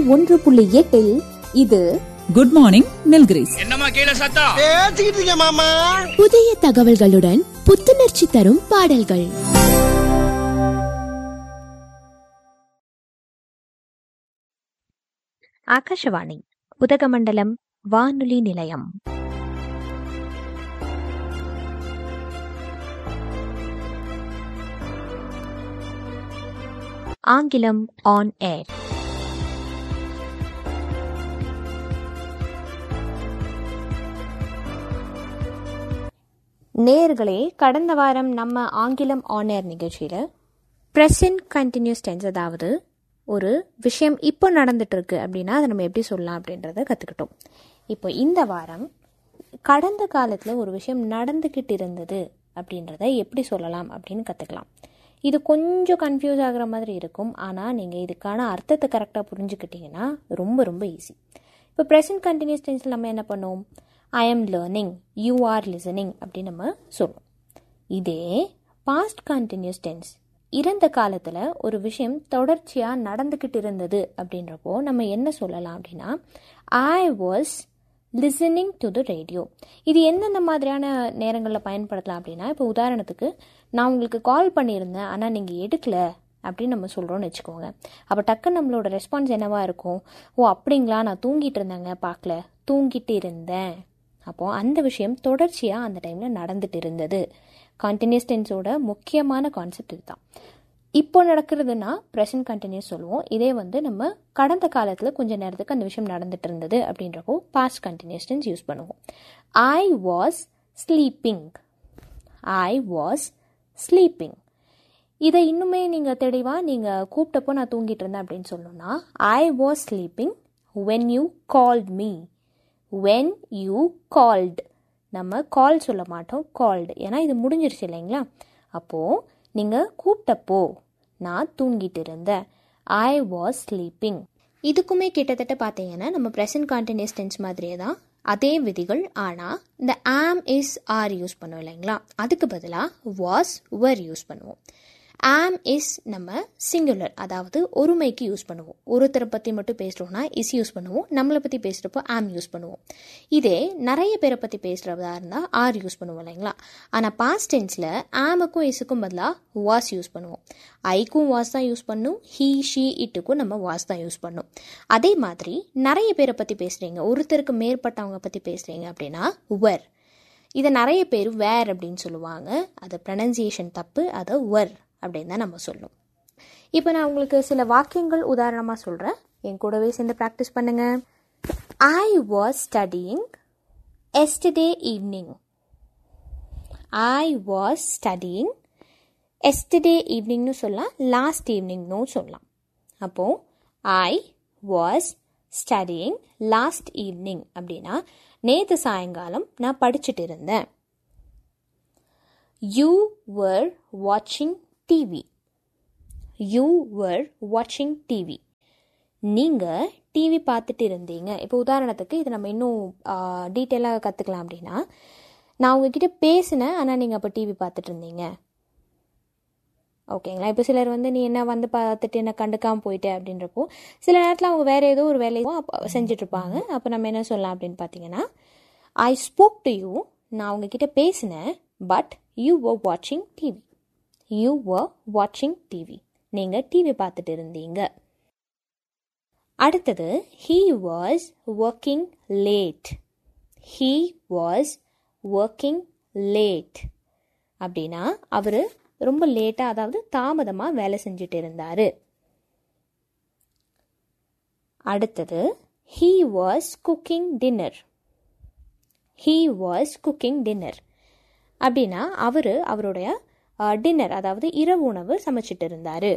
ஒன்று புள்ளி எட்டில் இது குட் மார்னிங் நில்கிரிஸ் என்னம்மா கீழே சத்தம் பேசிக்கிட்டு இருக்கேன் மாமா புதிய தகவல்களுடன் புத்துணர்ச்சி தரும் பாடல்கள் ஆகாஷவாணி உதகமண்டலம் வானொலி நிலையம் ஆங்கிலம் ஆன் ஏர் நேர்களே கடந்த வாரம் நம்ம ஆங்கிலம் ஆன் ஏர் நிகழ்ச்சியில் ப்ரெசன்ட் கண்டினியூஸ் டென்ஸ் அதாவது ஒரு விஷயம் இப்போ நடந்துட்டு இருக்கு அப்படின்னா அதை நம்ம எப்படி சொல்லலாம் அப்படின்றத கற்றுக்கிட்டோம் இப்போ இந்த வாரம் கடந்த காலத்தில் ஒரு விஷயம் நடந்துக்கிட்டு இருந்தது அப்படின்றத எப்படி சொல்லலாம் அப்படின்னு கற்றுக்கலாம் இது கொஞ்சம் கன்ஃபியூஸ் ஆகுற மாதிரி இருக்கும் ஆனால் நீங்கள் இதுக்கான அர்த்தத்தை கரெக்டாக புரிஞ்சுக்கிட்டீங்கன்னா ரொம்ப ரொம்ப ஈஸி இப்போ ப்ரெசன்ட் கண்டினியூஸ் டென்ஸில் நம்ம என்ன பண்ணுவோம் I am learning you are listening அப்படின்னு நம்ம சொல்லுவோம் இதே பாஸ்ட் கண்டினியூஸ் டென்ஸ் இறந்த காலத்தில் ஒரு விஷயம் தொடர்ச்சியாக நடந்துக்கிட்டு இருந்தது அப்படின்றப்போ நம்ம என்ன சொல்லலாம் அப்படின்னா I was listening to the radio இது எந்தெந்த மாதிரியான நேரங்களில் பயன்படுத்தலாம் அப்படின்னா இப்போ உதாரணத்துக்கு நான் உங்களுக்கு கால் பண்ணியிருந்தேன் ஆனால் நீங்கள் எடுக்கல அப்படின்னு நம்ம சொல்கிறோன்னு வச்சுக்கோங்க அப்போ டக்கு நம்மளோட ரெஸ்பான்ஸ் என்னவா இருக்கும் ஓ அப்படிங்களா நான் தூங்கிட்டு இருந்தேங்க பார்க்கல தூங்கிட்டு இருந்தேன் அப்போது அந்த விஷயம் தொடர்ச்சியாக அந்த டைமில் நடந்துட்டு இருந்தது கண்டினியூஸ் டென்ஸோட முக்கியமான கான்செப்ட் இதுதான் இப்போ நடக்கிறதுனா ப்ரெசன்ட் கண்டினியூஸ் சொல்லுவோம் இதே வந்து நம்ம கடந்த காலத்தில் கொஞ்ச நேரத்துக்கு அந்த விஷயம் நடந்துட்டு இருந்தது அப்படின்றப்போ பாஸ்ட் கண்டினியூஸ் டென்ஸ் யூஸ் பண்ணுவோம் I was sleeping I was sleeping இதை இன்னுமே நீங்கள் தெளிவாக நீங்கள் கூப்பிட்டப்போ நான் தூங்கிட்டு இருந்தேன் அப்படின்னு சொல்லணும்னா I was sleeping when you called me when you called நம்ம கால் சொல்ல மாட்டோம் கால்டு ஏன்னா இது முடிஞ்சிருச்சு இல்லைங்களா அப்போது நீங்கள் கூப்பிட்டப்போ நான் தூங்கிட்டு இருந்தேன் ஐ வாஸ் ஸ்லீப்பிங் இதுக்குமே கிட்டத்தட்ட பார்த்தீங்கன்னா நம்ம ப்ரெசன்ட் கான்டினியூஸ் டென்ஸ் மாதிரியே தான் அதே விதிகள் ஆனால் இந்த ஆம் இஸ் ஆர் யூஸ் பண்ணுவோம் இல்லைங்களா அதுக்கு பதிலாக வாஸ் வர் யூஸ் பண்ணுவோம் ஆம் இஸ் நம்ம சிங்குலர் அதாவது ஒருமைக்கு யூஸ் பண்ணுவோம் ஒருத்தரை பற்றி மட்டும் பேசுகிறோம்னா இஸ் யூஸ் பண்ணுவோம் நம்மளை பற்றி பேசுகிறப்போ ஆம் யூஸ் பண்ணுவோம் இதே நிறைய பேரை பற்றி பேசுகிறதா இருந்தால் ஆர் யூஸ் பண்ணுவோம் இல்லைங்களா ஆனால் பாஸ்ட் டென்ஸில் ஆமுக்கும் இஸுக்கும் பதிலாக வாஸ் யூஸ் பண்ணுவோம் ஐக்கும் வாஸ் தான் யூஸ் பண்ணும் ஹீ ஷீ இட்டுக்கும் நம்ம வாஸ் தான் யூஸ் பண்ணும் அதே மாதிரி நிறைய பேரை பற்றி பேசுகிறீங்க ஒருத்தருக்கு மேற்பட்டவங்க பற்றி பேசுகிறீங்க அப்படின்னா வர் இதை நிறைய பேர் வேர் அப்படின்னு சொல்லுவாங்க அது ப்ரனன்சியேஷன் தப்பு அதை வர் அப்படின்னு தான் நம்ம சொல்லணும் இப்போ நான் உங்களுக்கு சில வாக்கியங்கள் உதாரணமாக சொல்கிறேன் என் கூடவே சேர்ந்து ப்ராக்டிஸ் பண்ணுங்க I was studying yesterday evening I was studying yesterday ஈவினிங்னு சொல்லலாம் லாஸ்ட் ஈவினிங்னு சொல்லலாம் அப்போது I was studying last evening அப்படின்னா நேற்று சாயங்காலம் நான் படிச்சுட்டு இருந்தேன் யூ வர் வாட்சிங் டிவி யூ வர் வாட்சிங் டிவி நீங்கள் டிவி பார்த்துட்டு இருந்தீங்க இப்போ உதாரணத்துக்கு இது நம்ம இன்னும் டீட்டெயிலாக கற்றுக்கலாம் அப்படின்னா நான் உங்ககிட்ட பேசினேன் ஆனால் நீங்கள் அப்போ டிவி பார்த்துட்டு இருந்தீங்க ஓகேங்களா இப்போ சிலர் வந்து நீ என்ன வந்து பார்த்துட்டு என்ன கண்டுக்காமல் போயிட்டே அப்படின்றப்போ சில நேரத்தில் அவங்க வேறு ஏதோ ஒரு வேலையும் அப்போ செஞ்சிட்ருப்பாங்க அப்போ நம்ம என்ன சொல்லலாம் அப்படின்னு பார்த்தீங்கன்னா ஐ ஸ்போக் டு யூ நான் உங்ககிட்ட பேசினேன் பட் யூ வர் வாட்சிங் டிவி யூ வர் வாட்சிங் டிவி நீங்கள் டிவி பார்த்துட்டு இருந்தீங்க அடுத்தது he was working late he was working late அப்படின்னா அவர் ரொம்ப லேட்டாக அதாவது தாமதமாக வேலை செஞ்சுட்டு இருந்தார் அடுத்தது he was cooking dinner he was cooking dinner அப்படின்னா அவர் அவருடைய டின்னர் அதாவது இரவு உணவு சமைச்சிட்டு இருந்தார்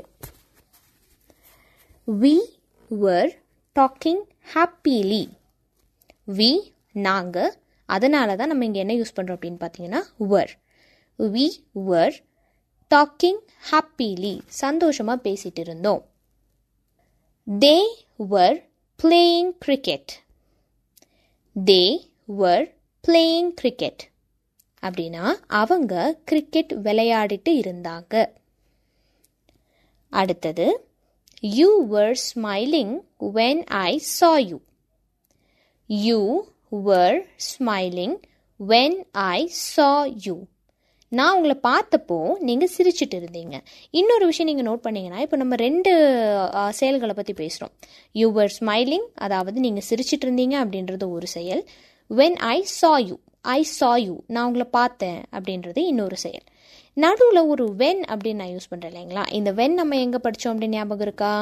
we were talking happily we நாங்கள் அதனால தான் நம்ம இங்கே என்ன யூஸ் பண்ணுறோம் அப்படின்னு பார்த்தீங்கன்னா were we were talking happily சந்தோஷமாக பேசிட்டு இருந்தோம் they were playing cricket they were playing cricket அப்படின்னா அவங்க கிரிக்கெட் விளையாடிட்டு இருந்தாங்க அடுத்தது you were smiling when I saw you you were smiling when I saw you நான் உங்களை பார்த்தப்போ நீங்கள் சிரிச்சிட்டு இருந்தீங்க இன்னொரு விஷயம் நீங்கள் நோட் பண்ணீங்கன்னா இப்போ நம்ம ரெண்டு ஆ, செயல்களை பற்றி பேசுகிறோம் யூ were ஸ்மைலிங் அதாவது நீங்கள் சிரிச்சிட்டு இருந்தீங்க அப்படின்றது ஒரு செயல் when I saw you I saw you நான் உங்களை பார்த்தேன் அப்படின்றது இன்னொரு செயல் நடுவில் ஒரு வென் அப்படின்னு நான் யூஸ் பண்ணுறேன் இல்லைங்களா இந்த வென் நம்ம எங்கே படித்தோம் அப்படின்னு ஞாபகம் இருக்கா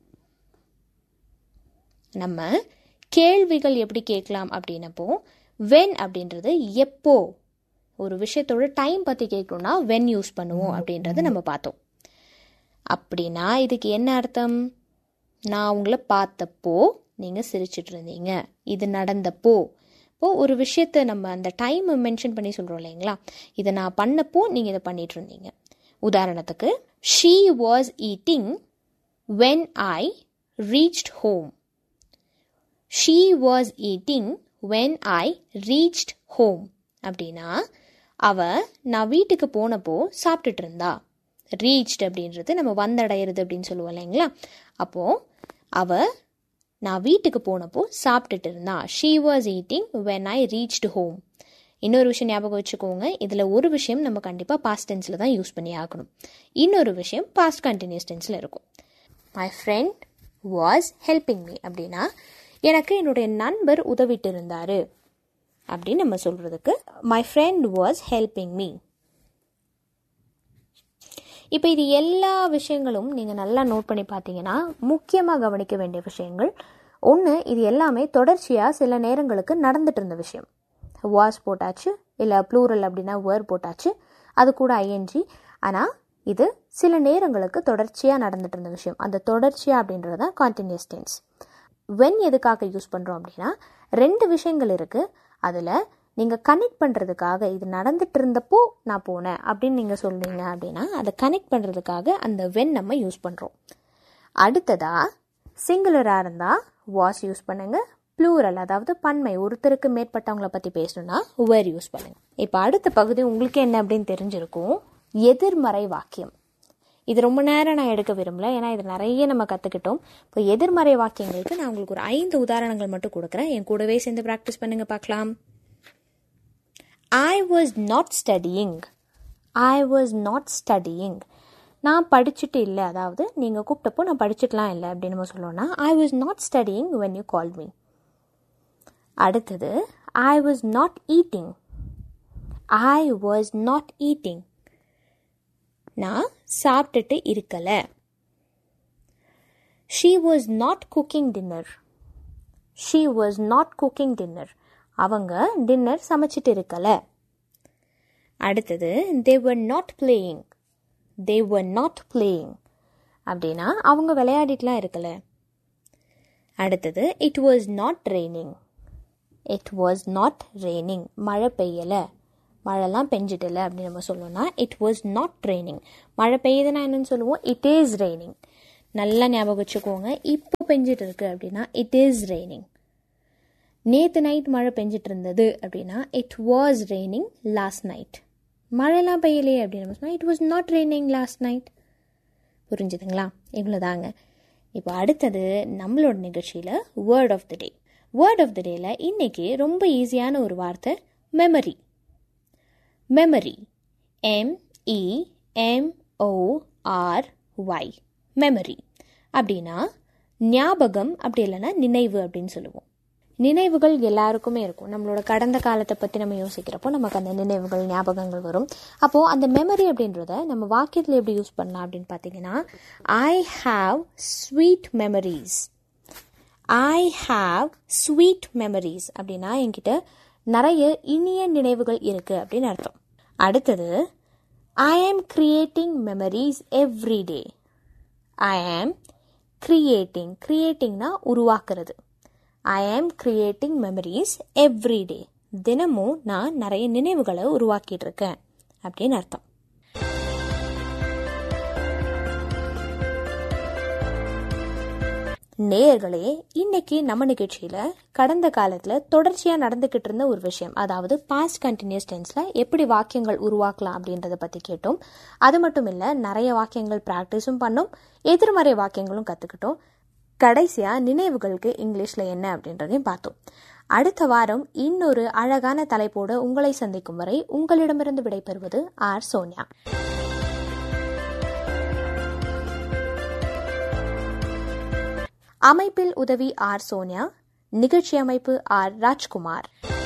நம்ம கேள்விகள் எப்படி கேட்கலாம் அப்படின்னப்போ வென் அப்படின்றது எப்போ ஒரு விஷயத்தோட டைம் பற்றி கேட்கணும்னா வென் யூஸ் பண்ணுவோம் அப்படின்றத நம்ம பார்த்தோம் அப்படின்னா இதுக்கு என்ன அர்த்தம் நான் உங்களை பார்த்தப்போ நீங்கள் சிரிச்சிட்டு இருந்தீங்க இது நடந்தப்போ இப்போ ஒரு விஷயத்த நம்ம அந்த டைம் மென்ஷன் பண்ணி சொல்கிறோம் இல்லைங்களா இதை நான் பண்ணப்போ நீங்கள் இதை பண்ணிட்டு இருந்தீங்க உதாரணத்துக்கு she was eating when I reached home she was eating when I reached home அப்படின்னா அவ நான் வீட்டுக்கு போனப்போ சாப்பிட்டுட்டு இருந்தா ரீச்ட் அப்படின்றது நம்ம வந்தடையிறது அப்படின்னு சொல்லுவோம் இல்லைங்களா அப்போ அவ நான் வீட்டுக்கு போனப்போ சாப்பிட்டுட்டு இருந்தா she was eating when I reached home இன்னொரு விஷயம் ஞாபகம் வச்சுக்கோங்க இதில் ஒரு விஷயம் நம்ம கண்டிப்பாக பாஸ்ட் டென்ஸில் தான் யூஸ் பண்ணி ஆகணும் இன்னொரு விஷயம் பாஸ்ட் கண்டினியூஸ் டென்ஸில் இருக்கும் my friend was helping me அப்படின்னா எனக்கு என்னுடைய நண்பர் உதவிட்டு இருந்தாரு அப்படின்னு நம்ம சொல்கிறதுக்கு my friend was helping me இப்போ இது எல்லா விஷயங்களும் நீங்கள் நல்லா நோட் பண்ணி பார்த்தீங்கன்னா முக்கியமாக கவனிக்க வேண்டிய விஷயங்கள் ஒன்று இது எல்லாமே தொடர்ச்சியாக சில நேரங்களுக்கு நடந்துட்டு இருந்த விஷயம் வாஸ் போட்டாச்சு இல்லை ப்ளூரல் அப்படின்னா வேர் போட்டாச்சு அது கூட ஐஎன்ஜி ஆனால் இது சில நேரங்களுக்கு தொடர்ச்சியாக நடந்துட்டு இருந்த விஷயம் அந்த தொடர்ச்சியாக அப்படின்றது தான் கான்டினியூஸ் டென்ஸ் வென் எதுக்காக யூஸ் பண்ணுறோம் அப்படின்னா ரெண்டு விஷயங்கள் இருக்குது அதில் நீங்கள் கனெக்ட் பண்ணுறதுக்காக இது நடந்துட்டு இருந்தப்போ நான் போனேன் அப்படின்னு நீங்கள் சொல்றீங்க அப்படின்னா அதை கனெக்ட் பண்ணுறதுக்காக அந்த வென் நம்ம யூஸ் பண்ணுறோம் அடுத்ததா சிங்குலராக இருந்தால் வாஸ் யூஸ் பண்ணுங்க ப்ளூரல் அதாவது பன்மை ஒருத்தருக்கு மேற்பட்டவங்கள பற்றி பேசணும்னா வேர் யூஸ் பண்ணுங்க இப்போ அடுத்த பகுதி உங்களுக்கு என்ன அப்படின்னு தெரிஞ்சிருக்கும் எதிர்மறை வாக்கியம் இது ரொம்ப நேரம் நான் எடுக்க விரும்பல ஏன்னா இது நிறைய நம்ம கற்றுக்கிட்டோம் இப்போ எதிர்மறை வாக்கியங்களுக்கு நான் உங்களுக்கு ஒரு ஐந்து உதாரணங்கள் மட்டும் கொடுக்குறேன் என் கூடவே சேர்ந்து ப்ராக்டிஸ் பண்ணுங்க பார்க்கலாம் I was not studying I was not studying நான் படிச்சுட்டு இல்லை அதாவது நீங்கள் கூப்பிட்டப்போ நான் படிச்சுட்டுலாம் இல்லை அப்படின்னு நம்ம சொல்லணும்னா I was not studying when you call me அடுத்தது I was not eating I was not eating நான் சாப்பிட்டுட்டு இருக்கல she was not cooking dinner she was not cooking dinner அவங்க டின்னர் சமைச்சிட்டு இருக்கல அடுத்தது they were not playing they were not playing அப்படின்னா அவங்க விளையாடிட்டுலாம் இருக்கல அடுத்தது it was not raining it was not raining மழை பெய்யலை மழைலாம் பெஞ்சிட்டல அப்படின்னு நம்ம சொல்லணும்னா இட் வாஸ் நாட் ரெய்னிங் மழை பெய்யுதுன்னா என்னன்னு சொல்லுவோம் இட் இஸ் ரெய்னிங் நல்லா ஞாபகம் வச்சுக்கோங்க இப்போ பெஞ்சிட்டு இருக்கு அப்படின்னா இட் இஸ் ரெய்னிங் நேற்று நைட் மழை பெஞ்சிட்டு இருந்தது அப்படின்னா it was raining last night மழைலாம் பெய்யலையே அப்படின்னு நம்ம சொன்னால் it was not raining last night புரிஞ்சுதுங்களா இவ்வளோதாங்க இப்போ அடுத்தது நம்மளோட நிகழ்ச்சியில் word of the day word of the டேயில் இன்னைக்கு ரொம்ப ஈஸியான ஒரு வார்த்தை memory memory M E M O R Y memory அப்படின்னா ஞாபகம் அப்படி இல்லைன்னா நினைவு அப்படின்னு சொல்லுவோம் நினைவுகள் எல்லாருக்குமே இருக்கும் நம்மளோட கடந்த காலத்தை பற்றி நம்ம யோசிக்கிறப்போ நமக்கு அந்த நினைவுகள் ஞாபகங்கள் வரும் அப்போது அந்த மெமரி அப்படின்றத நம்ம வாக்கியத்தில் எப்படி யூஸ் பண்ணலாம் அப்படின்னு பார்த்தீங்கன்னா I have sweet memories I have sweet memories அப்படின்னா என்கிட்ட நிறைய இனிய நினைவுகள் இருக்குது அப்படின்னு அர்த்தம் அடுத்தது I am creating memories every day I am creating கிரியேட்டிங்னா உருவாக்குறது ஐ ஆம் கிரியேட்டிங் மெமரிஸ் எவ்ரி டே தினமும் நான் நிறைய நினைவுகளை உருவாக்கிட்டு இருக்கேன் அப்படின்னு அர்த்தம் நேயர்களே இன்னைக்கு நம்ம நிகழ்ச்சியில கடந்த காலத்துல தொடர்ச்சியா நடந்துகிட்டு இருந்த ஒரு விஷயம் அதாவது பாஸ்ட் கண்டினியூஸ் டென்ஸ்ல எப்படி வாக்கியங்கள் உருவாக்கலாம் அப்படின்றத பத்தி கேட்டோம் அது மட்டும் இல்ல நிறைய வாக்கியங்கள் பிராக்டிஸும் பண்ணோம் எதிர்மறை வாக்கியங்களும் கத்துக்கிட்டோம் கடைசியா நினைவுகளுக்கு இங்கிலீஷ்ல என்ன அப்படின்றதையும் பார்த்தோம் அடுத்த வாரம் இன்னொரு அழகான தலைப்போடு உங்களை சந்திக்கும் வரை உங்களிடமிருந்து விடைபெறுவது ஆர் சோனியா அமைப்பில் உதவி ஆர் சோனியா நிகழ்ச்சி அமைப்பு ஆர் ராஜ்குமார்